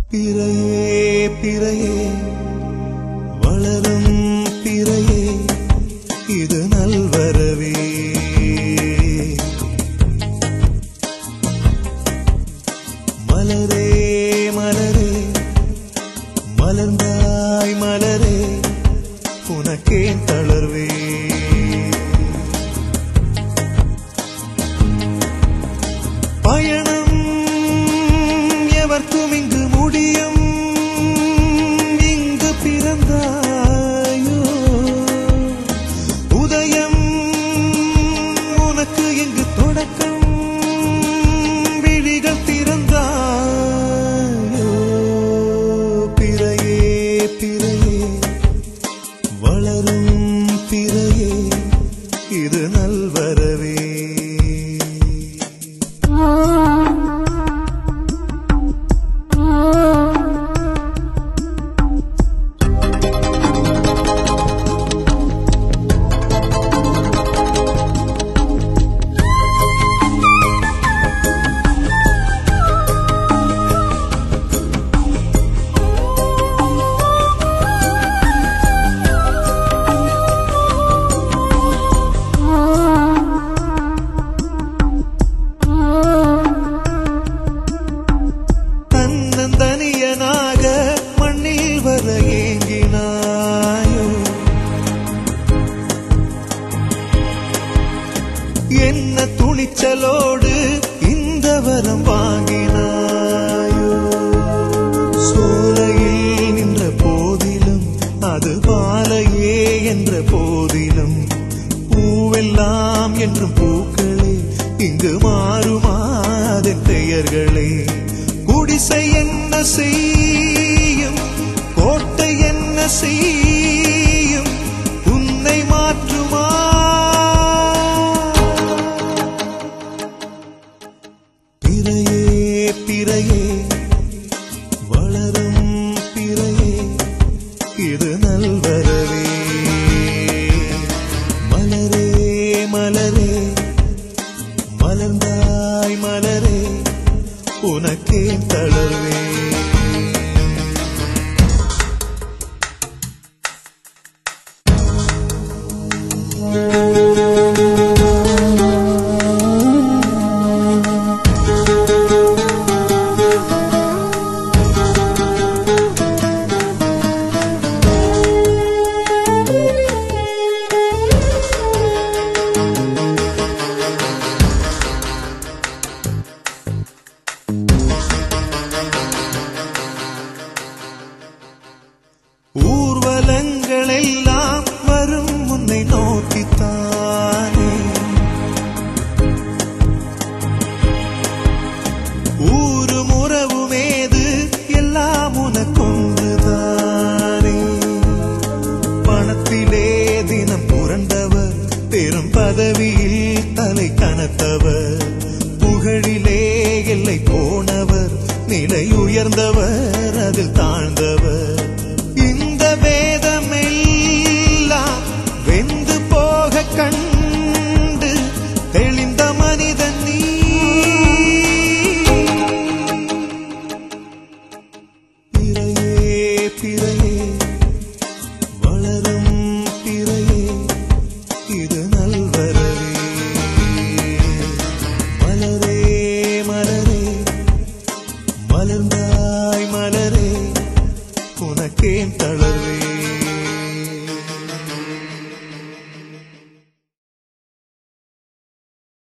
பிறையே பிறையே வளரும் பிறையே இது நல்வரவே மலரே மலரே மலர்ந்தாய் மலரே உனக்கேன் தளர்வே பயணம் எவர்க்கும் இங்கு முடியும் இங்கு பிறந்தாயோ உதயம் உனக்கு எங்கு தொடக்கம் விழிகள் திறந்தாயோ பிறையே பிறையே வளரும் பிறையே இது நல்வரவே தன்னந்தனியனாக மண்ணில் வர ஏங்கினாயோ என்ன துணிச்சலோடு இந்த வரம் வாங்கினாயோ சோலையில் நின்ற போதிலும் அது பாலையே என்ற போதிலும் பூவெல்லாம் என்றும் பூக்களே இங்கு மாறுமாதன் பெயர்களே குடிசை என்ன செய்யும் கோட்டை என்ன செய்யும் உன்னை மாற்றுமா பிறையே பிறையே வளரும் பிறையே இது நல்வரவே மலரே மலரே மலர்ந்தாய் மலரே உனக்கே தளர்வே ஊர்வலங்கள் எல்லாம் வரும் உன்னை நோக்கித்தானே ஊரும் உறவுமேது எல்லாம் உனக்கொன்றுதானே பணத்திலே தினம் புரண்டவர் பெரும் பதவியில் தலை கனத்தவர் புகழிலே எல்லை போனவர் நிலை உயர்ந்தவர் அதில் தாழ்ந்தவர் இந்த வேதமெல்லாம் வெந்து போக கண்டு தெளிந்த மனிதன் நீ பிறையே பிறையே வளரும் பிறையே இது நல்வரவே மலரே மலரே மலர்ந்த